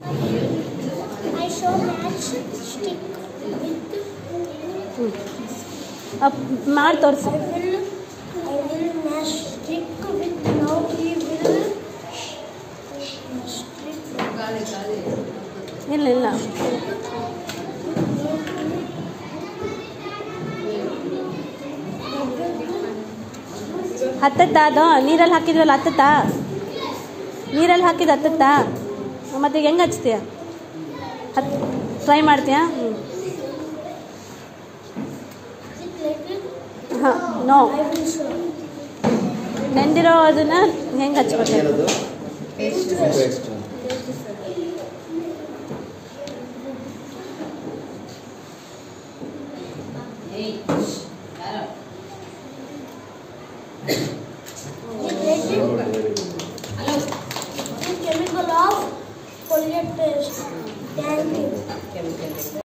I show match stick with up ಮಾಡಿ ತೋರಿಸು I will I will match stick with now he will stick ಇಲ್ಲ ಇಲ್ಲ ಹತ್ತತ್ತಾ ಅದು ನೀರಲ್ಲಿ ಹಾಕಿದ್ವಲ್ಲ ಹತ್ತತ್ತಾ ನೀರಲ್ಲಿ ಹಾಕಿದ ಹತ್ತತ್ತಾ ಮತ್ತೆ ಈಗ ಹೆಂಗೆ ಹಚ್ತೀಯ ಹತ್ ಟ್ರೈ ಮಾಡ್ತೀಯಾ ಹ್ಞೂ ಹಾಂ ನೋ I will show ನೆಂದಿರೋ ಅದನ್ನ ಹೆಂಗೆ ಹಚ್ಬೇಕು ಏನದು paste chemical of Colgate paste. Thank you.